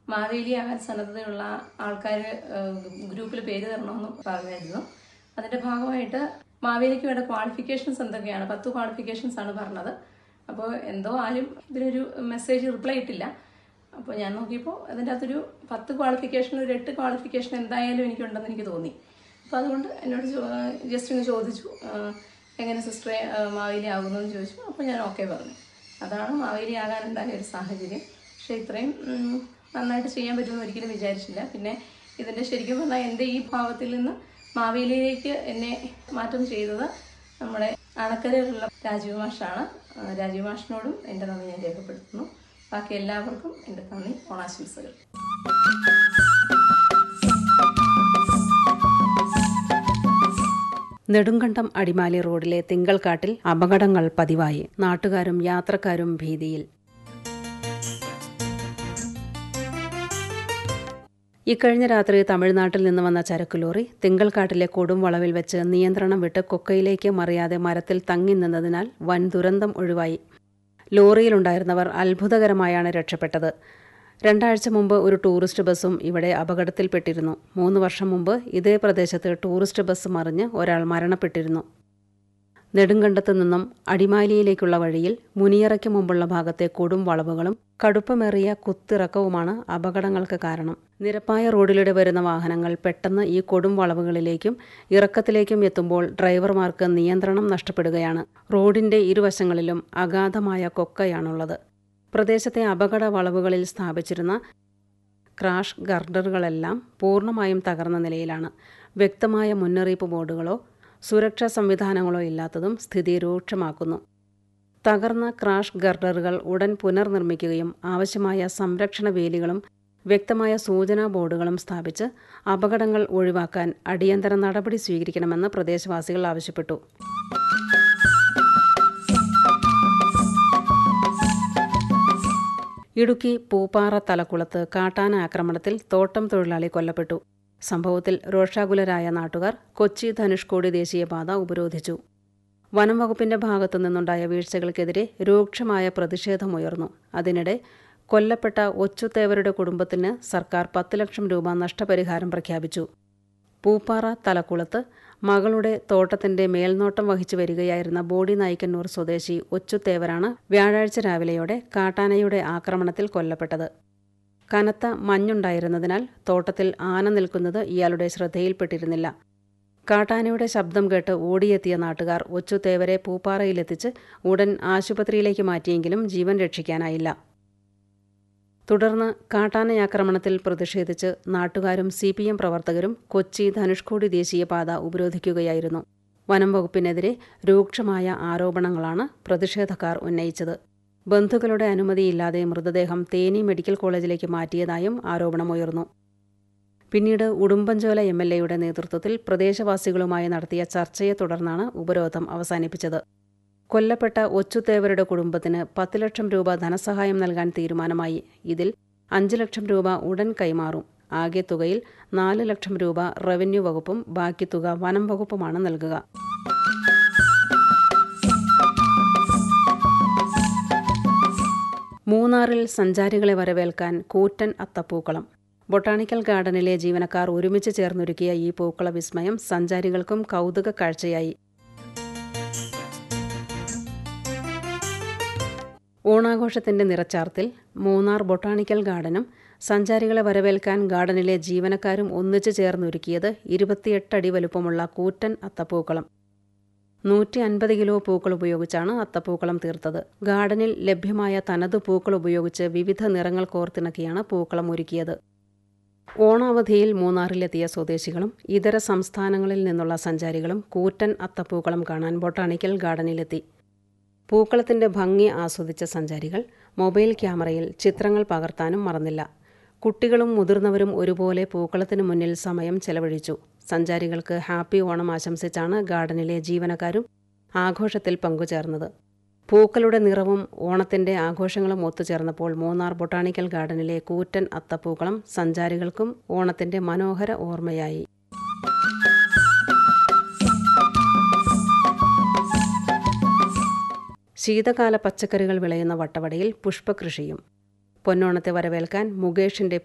മാവേലി ആകാൻ സന്നദ്ധതയുള്ള ആൾക്കാർ ഗ്രൂപ്പിൽ പേര് തരണമെന്ന് പറഞ്ഞായിരുന്നു അതിന്റെ ഭാഗമായിട്ട് മാവേലിക്ക് വേണ്ട ക്വാളിഫിക്കേഷൻസ് എന്തൊക്കെയാണ് പത്ത് ക്വാളിഫിക്കേഷൻസ് ആണ് പറഞ്ഞത് അപ്പോൾ എന്തോ ആരും ഇതിനൊരു മെസ്സേജ് റിപ്ലൈ ഇട്ടില്ല അപ്പോൾ ഞാൻ നോക്കിയപ്പോൾ അതിൻ്റെ അകത്തൊരു പത്ത് ക്വാളിഫിക്കേഷൻ ഒരു എട്ട് ക്വാളിഫിക്കേഷൻ എന്തായാലും എനിക്കുണ്ടെന്ന് എനിക്ക് തോന്നി അപ്പോൾ അതുകൊണ്ട് എന്നോട് ജസ്റ്റ് ഒന്ന് ചോദിച്ചു ആ, എങ്ങനെ സിസ്റ്ററെ മാവേലി ആകുന്നു എന്ന് ചോദിച്ചു അപ്പോൾ ഞാൻ ഓക്കെ പറഞ്ഞു അതാണ് മാവേലി ആകാനുണ്ടായ ഒരു സാഹചര്യം പക്ഷേ ഇത്രയും ഉം, നന്നായിട്ട് ചെയ്യാൻ പറ്റുമെന്ന് ഒരിക്കലും വിചാരിച്ചില്ല പിന്നെ ഇതിൻ്റെ ശരിക്കും പറഞ്ഞാൽ എൻ്റെ ഈ ഭാവത്തിൽ നിന്ന് മാവേലിയിലേക്ക് എന്നെ മാറ്റം ചെയ്തത് നമ്മുടെ അണക്കരയിലുള്ള രാജീവ് മാഷാണ് ആ, രാജീവ് മാഷിനോടും എൻ്റെ നന്ദി ഞാൻ രേഖപ്പെടുത്തുന്നു ബാക്കി എല്ലാവർക്കും എൻ്റെ നന്ദി ഓണാശംസകൾ നെടുങ്കണ്ടം അടിമാലി റോഡിലെ തിങ്കൾക്കാട്ടിൽ അപകടങ്ങൾ പതിവായി നാട്ടുകാരും യാത്രക്കാരും ഭീതിയിൽ ഇക്കഴിഞ്ഞ രാത്രി തമിഴ്നാട്ടിൽ നിന്ന് വന്ന ചരക്ക് ലോറി തിങ്കൾക്കാട്ടിലെ കൊടും വളവിൽ വെച്ച് നിയന്ത്രണം വിട്ട് കൊക്കയിലേക്ക് മറിയാതെ മരത്തിൽ തങ്ങി നിന്നതിനാൽ വൻ ദുരന്തം ഒഴിവായി ലോറിയിലുണ്ടായിരുന്നവർ അത്ഭുതകരമായാണ് രക്ഷപ്പെട്ടത് രണ്ടാഴ്ച മുമ്പ് ഒരു ടൂറിസ്റ്റ് ബസ്സും ഇവിടെ അപകടത്തിൽപ്പെട്ടിരുന്നു മൂന്ന് വർഷം മുമ്പ് ഇതേ പ്രദേശത്ത് ടൂറിസ്റ്റ് ബസ് മറിഞ്ഞ് ഒരാൾ മരണപ്പെട്ടിരുന്നു നെടുങ്കണ്ടത്തു നിന്നും അടിമാലിയിലേക്കുള്ള വഴിയിൽ മുനിയറയ്ക്ക് മുമ്പുള്ള ഭാഗത്തെ കൊടും വളവുകളും കടുപ്പമേറിയ കുത്തിറക്കവുമാണ് അപകടങ്ങൾക്ക് കാരണം നിരപ്പായ റോഡിലൂടെ വരുന്ന വാഹനങ്ങൾ പെട്ടെന്ന് ഈ കൊടും വളവുകളിലേക്കും ഇറക്കത്തിലേക്കും എത്തുമ്പോൾ ഡ്രൈവർമാർക്ക് നിയന്ത്രണം നഷ്ടപ്പെടുകയാണ് റോഡിന്റെ ഇരുവശങ്ങളിലും അഗാധമായ കൊക്കയാണുള്ളത് പ്രദേശത്തെ അപകട വളവുകളിൽ സ്ഥാപിച്ചിരുന്ന ക്രാഷ് ഗർഡറുകളെല്ലാം പൂർണ്ണമായും തകർന്ന നിലയിലാണ് വ്യക്തമായ മുന്നറിയിപ്പ് ബോർഡുകളോ സുരക്ഷാ സംവിധാനങ്ങളോ ഇല്ലാത്തതും സ്ഥിതി രൂക്ഷമാക്കുന്നു തകർന്ന ക്രാഷ് ഗർഡറുകൾ ഉടൻ പുനർനിർമ്മിക്കുകയും ആവശ്യമായ സംരക്ഷണ വേലികളും വ്യക്തമായ സൂചനാ ബോർഡുകളും സ്ഥാപിച്ച് അപകടങ്ങൾ ഒഴിവാക്കാൻ അടിയന്തര നടപടി സ്വീകരിക്കണമെന്ന് പ്രദേശവാസികൾ ആവശ്യപ്പെട്ടു ഇടുക്കി പൂപ്പാറ തലക്കുളത്ത് കാട്ടാന ആക്രമണത്തിൽ തോട്ടം തൊഴിലാളി കൊല്ലപ്പെട്ടു സംഭവത്തിൽ രോഷാകുലരായ നാട്ടുകാർ കൊച്ചി ധനുഷ്കോടി ദേശീയപാത ഉപരോധിച്ചു വനം വകുപ്പിന്റെ ഭാഗത്തു നിന്നുണ്ടായ വീഴ്ചകൾക്കെതിരെ രൂക്ഷമായ പ്രതിഷേധമുയർന്നു അതിനിടെ കൊല്ലപ്പെട്ട ഒച്ചുത്തേവരുടെ കുടുംബത്തിന് സർക്കാർ പത്ത് ലക്ഷം രൂപ നഷ്ടപരിഹാരം പ്രഖ്യാപിച്ചു പൂപ്പാറ തലക്കുളത്ത് മകളുടെ തോട്ടത്തിന്റെ മേൽനോട്ടം വഹിച്ചു വരികയായിരുന്ന ബോഡി നായിക്കന്നൂർ സ്വദേശി ഒച്ചുത്തേവരാണ് വ്യാഴാഴ്ച രാവിലെയോടെ കാട്ടാനയുടെ ആക്രമണത്തിൽ കൊല്ലപ്പെട്ടത് കനത്ത മഞ്ഞുണ്ടായിരുന്നതിനാൽ തോട്ടത്തിൽ ആന നിൽക്കുന്നത് ഇയാളുടെ ശ്രദ്ധയിൽപ്പെട്ടിരുന്നില്ല കാട്ടാനയുടെ ശബ്ദം കേട്ട് ഓടിയെത്തിയ നാട്ടുകാർ ഒച്ചുത്തേവരെ പൂപ്പാറയിലെത്തിച്ച് ഉടൻ ആശുപത്രിയിലേക്ക് മാറ്റിയെങ്കിലും ജീവൻ രക്ഷിക്കാനായില്ല തുടർന്ന് കാട്ടാനയാക്രമണത്തിൽ പ്രതിഷേധിച്ച് നാട്ടുകാരും സി പി എം പ്രവർത്തകരും കൊച്ചി ധനുഷ്കോടി ദേശീയപാത ഉപരോധിക്കുകയായിരുന്നു വനം വകുപ്പിനെതിരെ രൂക്ഷമായ ആരോപണങ്ങളാണ് പ്രതിഷേധക്കാർ ഉന്നയിച്ചത് ബന്ധുക്കളുടെ അനുമതിയില്ലാതെ മൃതദേഹം തേനി മെഡിക്കൽ കോളേജിലേക്ക് മാറ്റിയതായും ആരോപണമുയർന്നു പിന്നീട് ഉടുമ്പൻചോല എം എൽ എയുടെ നേതൃത്വത്തിൽ പ്രദേശവാസികളുമായി നടത്തിയ ചർച്ചയെ തുടർന്നാണ് ഉപരോധം അവസാനിപ്പിച്ചത് കൊല്ലപ്പെട്ട ഒച്ചുത്തേവരുടെ കുടുംബത്തിന് പത്ത് ലക്ഷം രൂപ ധനസഹായം നൽകാൻ തീരുമാനമായി ഇതിൽ അഞ്ച് ലക്ഷം രൂപ ഉടൻ കൈമാറും ആകെ തുകയിൽ നാല് ലക്ഷം രൂപ റവന്യൂ വകുപ്പും ബാക്കി തുക വനം വകുപ്പുമാണ് നൽകുക മൂന്നാറിൽ സഞ്ചാരികളെ വരവേൽക്കാൻ കൂറ്റൻ അത്തപ്പൂക്കളം ബൊട്ടാണിക്കൽ ഗാർഡനിലെ ജീവനക്കാർ ഒരുമിച്ച് ചേർന്നൊരുക്കിയ ഈ പൂക്കള വിസ്മയം സഞ്ചാരികൾക്കും കൗതുക കാഴ്ചയായി ഓണാഘോഷത്തിന്റെ നിറച്ചാർത്തിൽ മൂന്നാർ ബൊട്ടാണിക്കൽ ഗാർഡനും സഞ്ചാരികളെ വരവേൽക്കാൻ ഗാർഡനിലെ ജീവനക്കാരും ഒന്നിച്ചു ചേർന്നൊരുക്കിയത് ഇരുപത്തിയെട്ട് അടി വലുപ്പമുള്ള കൂറ്റൻ അത്തപ്പൂക്കളം നൂറ്റി അൻപത് കിലോ പൂക്കൾ ഉപയോഗിച്ചാണ് അത്തപ്പൂക്കളം തീർത്തത് ഗാർഡനിൽ ലഭ്യമായ തനതു പൂക്കൾ ഉപയോഗിച്ച് വിവിധ നിറങ്ങൾ കോർത്തിണക്കിയാണ് പൂക്കളം ഒരുക്കിയത് ഓണാവധിയിൽ മൂന്നാറിലെത്തിയ സ്വദേശികളും ഇതര സംസ്ഥാനങ്ങളിൽ നിന്നുള്ള സഞ്ചാരികളും കൂറ്റൻ അത്തപ്പൂക്കളം കാണാൻ ബൊട്ടാണിക്കൽ ഗാർഡനിലെത്തി പൂക്കളത്തിന്റെ ഭംഗി ആസ്വദിച്ച സഞ്ചാരികൾ മൊബൈൽ ക്യാമറയിൽ ചിത്രങ്ങൾ പകർത്താനും മറന്നില്ല കുട്ടികളും മുതിർന്നവരും ഒരുപോലെ പൂക്കളത്തിന് മുന്നിൽ സമയം ചെലവഴിച്ചു സഞ്ചാരികൾക്ക് ഹാപ്പി ഓണം ആശംസിച്ചാണ് ഗാർഡനിലെ ജീവനക്കാരും ആഘോഷത്തിൽ പങ്കുചേർന്നത് പൂക്കളുടെ നിറവും ഓണത്തിന്റെ ആഘോഷങ്ങളും ഒത്തുചേർന്നപ്പോൾ മൂന്നാർ ബൊട്ടാണിക്കൽ ഗാർഡനിലെ കൂറ്റൻ അത്തപ്പൂക്കളം സഞ്ചാരികൾക്കും ഓണത്തിന്റെ മനോഹര ഓർമ്മയായി ശീതകാല പച്ചക്കറികൾ വിളയുന്ന വട്ടവടയിൽ പുഷ്പകൃഷിയും പൊന്നോണത്തെ വരവേൽക്കാൻ മുകേഷിന്റെ